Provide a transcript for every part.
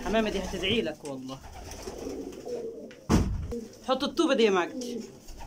الحمامه دي هتدعي لك والله حط الطوبه دي يا مجدي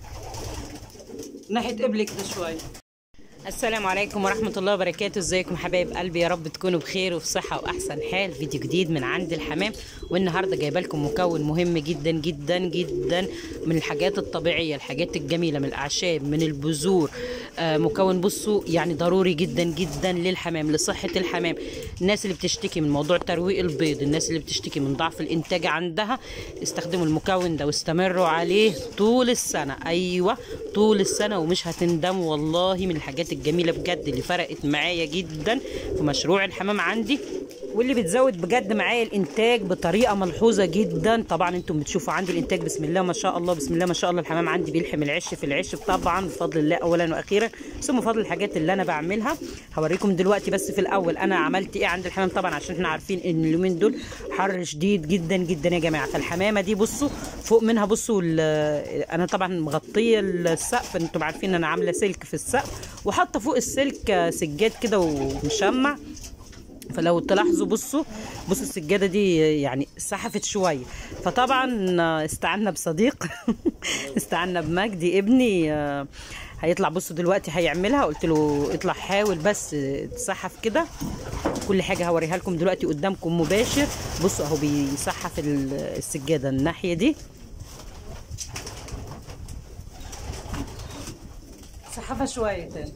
ناحيه قبلك ده شويه السلام عليكم ورحمة الله وبركاته ازيكم حبايب قلبي يا رب تكونوا بخير وفي صحة وأحسن حال فيديو جديد من عند الحمام والنهاردة جايبة لكم مكون مهم جدا جدا جدا من الحاجات الطبيعية الحاجات الجميلة من الأعشاب من البذور آه مكون بصوا يعني ضروري جدا جدا للحمام لصحة الحمام الناس اللي بتشتكي من موضوع ترويق البيض الناس اللي بتشتكي من ضعف الإنتاج عندها استخدموا المكون ده واستمروا عليه طول السنة أيوة طول السنة ومش هتندموا والله من الحاجات الجميله بجد اللي فرقت معايا جدا في مشروع الحمام عندي واللي بتزود بجد معايا الانتاج بطريقه ملحوظه جدا طبعا انتم بتشوفوا عندي الانتاج بسم الله ما شاء الله بسم الله ما شاء الله الحمام عندي بيلحم العش في العش طبعا بفضل الله اولا واخيرا ثم بفضل الحاجات اللي انا بعملها هوريكم دلوقتي بس في الاول انا عملت ايه عند الحمام طبعا عشان احنا عارفين ان اليومين دول حر شديد جدا جدا يا جماعه فالحمامه دي بصوا فوق منها بصوا انا طبعا مغطيه السقف انتم عارفين انا عامله سلك في السقف وحاطه فوق السلك سجاد كده ومشمع فلو تلاحظوا بصوا بصوا السجاده دي يعني سحفت شويه فطبعا استعنا بصديق استعنا بمجدي ابني هيطلع بصوا دلوقتي هيعملها قلت له اطلع حاول بس تسحف كده كل حاجه هوريها لكم دلوقتي قدامكم مباشر بصوا اهو بيسحف السجاده الناحيه دي سحفها شويه تاني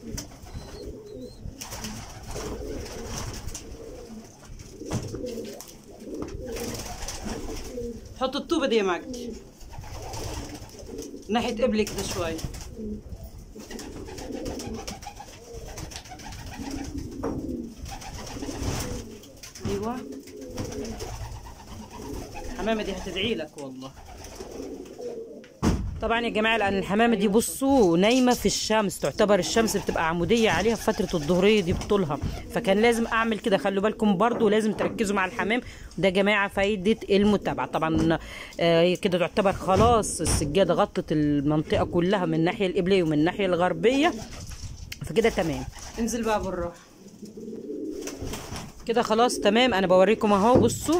حط الطوبة دي يا مجدي ناحية قبلك ده شوية ايوه الحمامة دي هتدعي لك والله طبعا يا جماعه لان الحمامه دي بصوا نايمه في الشمس تعتبر الشمس بتبقى عموديه عليها في فتره الظهريه دي بطولها فكان لازم اعمل كده خلوا بالكم برضو لازم تركزوا مع الحمام ده يا جماعه فايده المتابعه طبعا آه كده تعتبر خلاص السجاده غطت المنطقه كلها من الناحيه القبليه ومن الناحيه الغربيه فكده تمام انزل بقى بالراحه كده خلاص تمام انا بوريكم اهو بصوا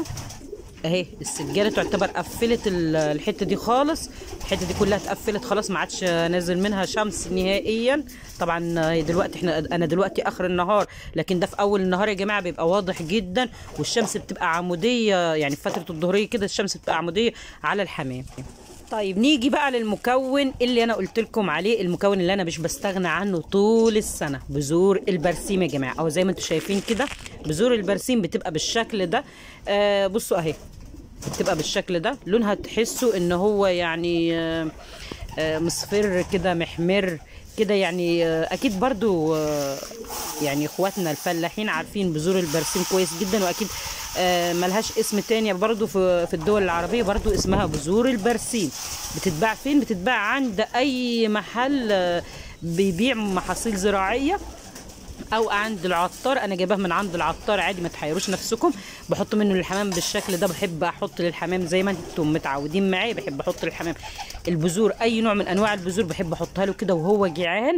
اهي السجاده تعتبر قفلت الحته دي خالص الحته دي كلها اتقفلت خلاص ما عادش نازل منها شمس نهائيا طبعا دلوقتي احنا انا دلوقتي اخر النهار لكن ده في اول النهار يا جماعه بيبقى واضح جدا والشمس بتبقى عموديه يعني في فتره الظهريه كده الشمس بتبقى عموديه على الحمام طيب نيجي بقى للمكون اللي انا قلت لكم عليه المكون اللي انا مش بستغنى عنه طول السنه بذور البرسيم يا جماعه او زي ما انتم شايفين كده بذور البرسيم بتبقى بالشكل ده آه بصوا اهي بتبقى بالشكل ده لونها تحسوا ان هو يعني آه آه مصفر كده محمر كده يعني اكيد برضو يعني اخواتنا الفلاحين عارفين بذور البرسيم كويس جدا واكيد ملهاش اسم تاني برضو في الدول العربية برضو اسمها بذور البرسيم بتتباع فين بتتباع عند اي محل بيبيع محاصيل زراعية او عند العطار انا جايباه من عند العطار عادي ما تحيروش نفسكم بحط منه للحمام بالشكل ده بحب احط للحمام زي ما انتم متعودين معايا بحب احط للحمام البذور اي نوع من انواع البذور بحب احطها له كده وهو جيعان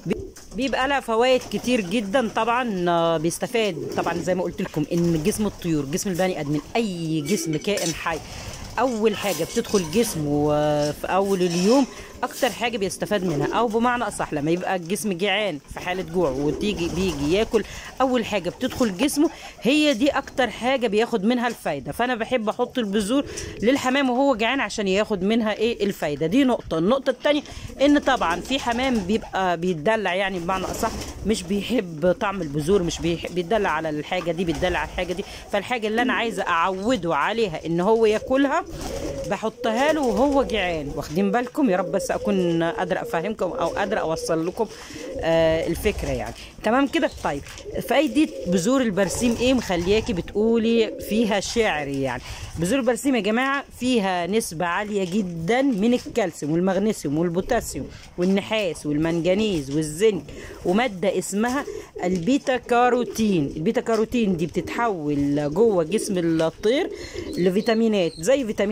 بيبقى لها فوائد كتير جدا طبعا بيستفاد طبعا زي ما قلت لكم ان جسم الطيور جسم البني ادم اي جسم كائن حي اول حاجه بتدخل جسمه في اول اليوم اكتر حاجه بيستفاد منها او بمعنى اصح لما يبقى الجسم جيعان في حاله جوع وتيجي بيجي ياكل اول حاجه بتدخل جسمه هي دي اكتر حاجه بياخد منها الفايده فانا بحب احط البذور للحمام وهو جعان عشان ياخد منها ايه الفايده دي نقطه النقطه الثانيه ان طبعا في حمام بيبقى بيتدلع يعني بمعنى اصح مش بيحب طعم البذور مش بيتدلع على الحاجه دي بيتدلع على الحاجه دي فالحاجه اللي انا عايزه اعوده عليها ان هو ياكلها بحطها له وهو جعان واخدين بالكم يا رب بس اكون قادره افهمكم او قادره اوصل لكم آه الفكره يعني تمام كده طيب فايده بذور البرسيم ايه مخلياكي بتقولي فيها شعر يعني بذور البرسيم يا جماعه فيها نسبه عاليه جدا من الكالسيوم والمغنيسيوم والبوتاسيوم والنحاس والمنجنيز والزنك وماده اسمها البيتا كاروتين البيتا كاروتين دي بتتحول جوه جسم الطير لفيتامينات زي فيتامين الف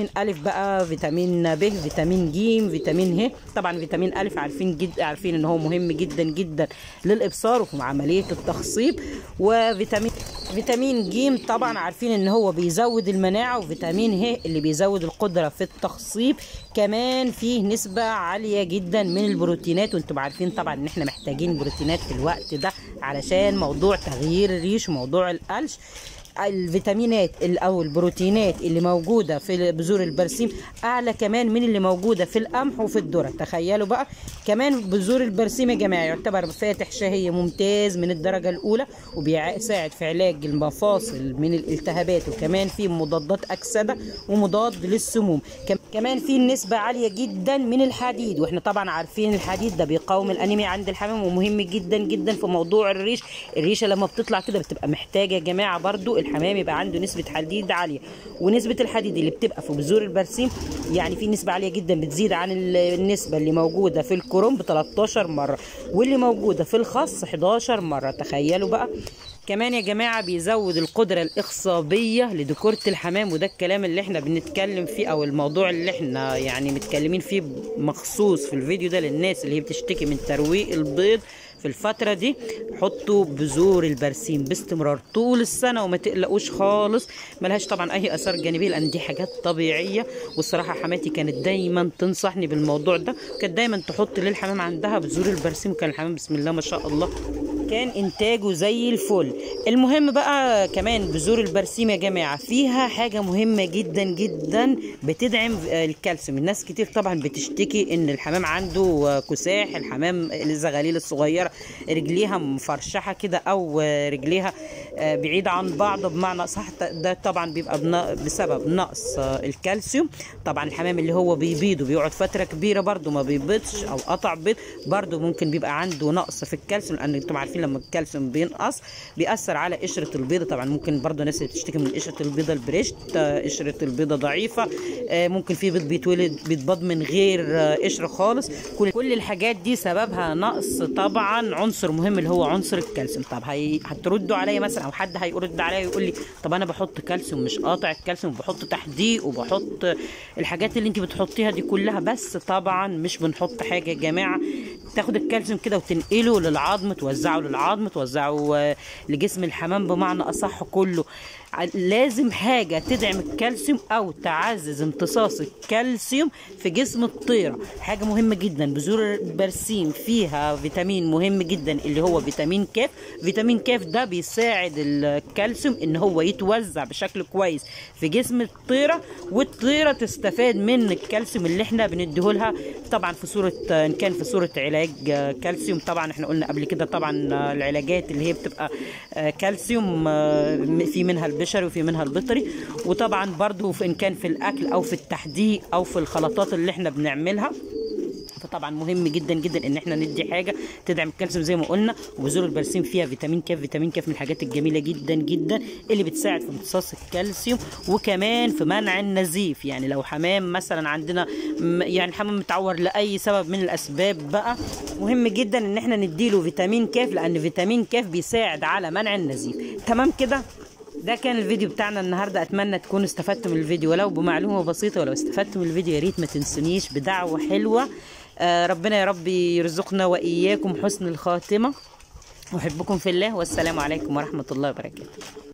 بقى فيتامين ب فيتامين ج فيتامين ه طبعا فيتامين الف عارفين جد عارفين ان هو مهم جدا جدا للابصار وفي عمليه التخصيب وفيتامين فيتامين ج طبعا عارفين ان هو بيزود المناعه وفيتامين ه اللي بيزود القدره في التخصيب كمان فيه نسبه عاليه جدا من البروتينات وانتم عارفين طبعا ان احنا محتاجين بروتينات في الوقت ده علشان موضوع تغيير الريش وموضوع القلش الفيتامينات او البروتينات اللي موجوده في بذور البرسيم اعلى كمان من اللي موجوده في القمح وفي الذره تخيلوا بقى كمان بذور البرسيم يا جماعه يعتبر فاتح شهيه ممتاز من الدرجه الاولى وبيساعد في علاج المفاصل من الالتهابات وكمان فيه مضادات اكسده ومضاد للسموم كمان فيه نسبه عاليه جدا من الحديد واحنا طبعا عارفين الحديد ده بيقاوم الانيميا عند الحمام ومهم جدا جدا في موضوع الريش الريشه لما بتطلع كده بتبقى محتاجه يا جماعه برضو الحمام يبقى عنده نسبه حديد عاليه ونسبه الحديد اللي بتبقى في بذور البرسيم يعني في نسبه عاليه جدا بتزيد عن النسبه اللي موجوده في الكرنب 13 مره واللي موجوده في الخس 11 مره تخيلوا بقى كمان يا جماعة بيزود القدرة الإخصابية لدكورة الحمام وده الكلام اللي احنا بنتكلم فيه أو الموضوع اللي احنا يعني متكلمين فيه مخصوص في الفيديو ده للناس اللي هي بتشتكي من ترويق البيض في الفترة دي حطوا بذور البرسيم باستمرار طول السنة وما تقلقوش خالص ملهاش طبعا أي آثار جانبية لأن دي حاجات طبيعية والصراحة حماتي كانت دايما تنصحني بالموضوع ده كانت دايما تحط للحمام عندها بذور البرسيم وكان الحمام بسم الله ما شاء الله كان انتاجه زي الفل المهم بقى كمان بذور البرسيم يا جماعه فيها حاجه مهمه جدا جدا بتدعم الكالسيوم الناس كتير طبعا بتشتكي ان الحمام عنده كساح الحمام الزغاليل الصغيره رجليها مفرشحه كده او رجليها بعيده عن بعض بمعنى صح ده طبعا بيبقى بسبب نقص الكالسيوم طبعا الحمام اللي هو بيبيض وبيقعد فتره كبيره برده ما بيبيضش او قطع بيض برده ممكن بيبقى عنده نقص في الكالسيوم لان انتم عارفين لما الكالسيوم بينقص بيأثر على قشرة البيضة طبعا ممكن برضه ناس بتشتكي من قشرة البيضة البريشت قشرة البيضة ضعيفة ممكن في بيض بيتولد بيتبض من غير قشرة خالص كل, كل الحاجات دي سببها نقص طبعا عنصر مهم اللي هو عنصر الكالسيوم طب هي هتردوا عليا مثلا او حد هيرد عليا يقول لي طب انا بحط كالسيوم مش قاطع الكالسيوم وبحط تحديق وبحط الحاجات اللي انت بتحطيها دي كلها بس طبعا مش بنحط حاجه يا جماعه تاخد الكالسيوم كده وتنقله للعظم توزعه للعظم توزعه لجسم الحمام بمعنى اصح كله لازم حاجة تدعم الكالسيوم أو تعزز امتصاص الكالسيوم في جسم الطيرة حاجة مهمة جدا بذور البرسيم فيها فيتامين مهم جدا اللي هو فيتامين كاف فيتامين كاف ده بيساعد الكالسيوم ان هو يتوزع بشكل كويس في جسم الطيرة والطيرة تستفاد من الكالسيوم اللي احنا بنديهولها طبعا في صورة ان كان في صورة علاج كالسيوم طبعا احنا قلنا قبل كده طبعا العلاجات اللي هي بتبقى كالسيوم في منها البشري وفي منها البطري وطبعا برضو في ان كان في الاكل او في التحديق او في الخلطات اللي احنا بنعملها فطبعا مهم جدا جدا ان احنا ندي حاجه تدعم الكالسيوم زي ما قلنا وبذور البرسيم فيها فيتامين كاف فيتامين كاف من الحاجات الجميله جدا جدا اللي بتساعد في امتصاص الكالسيوم وكمان في منع النزيف يعني لو حمام مثلا عندنا يعني حمام متعور لاي سبب من الاسباب بقى مهم جدا ان احنا نديله فيتامين كاف لان فيتامين كاف بيساعد على منع النزيف تمام كده ده كان الفيديو بتاعنا النهارده اتمنى تكونوا استفدتوا من الفيديو ولو بمعلومه بسيطه ولو استفدتوا من الفيديو يا ريت ما تنسونيش بدعوه حلوه آه ربنا يا رب يرزقنا واياكم حسن الخاتمه احبكم في الله والسلام عليكم ورحمه الله وبركاته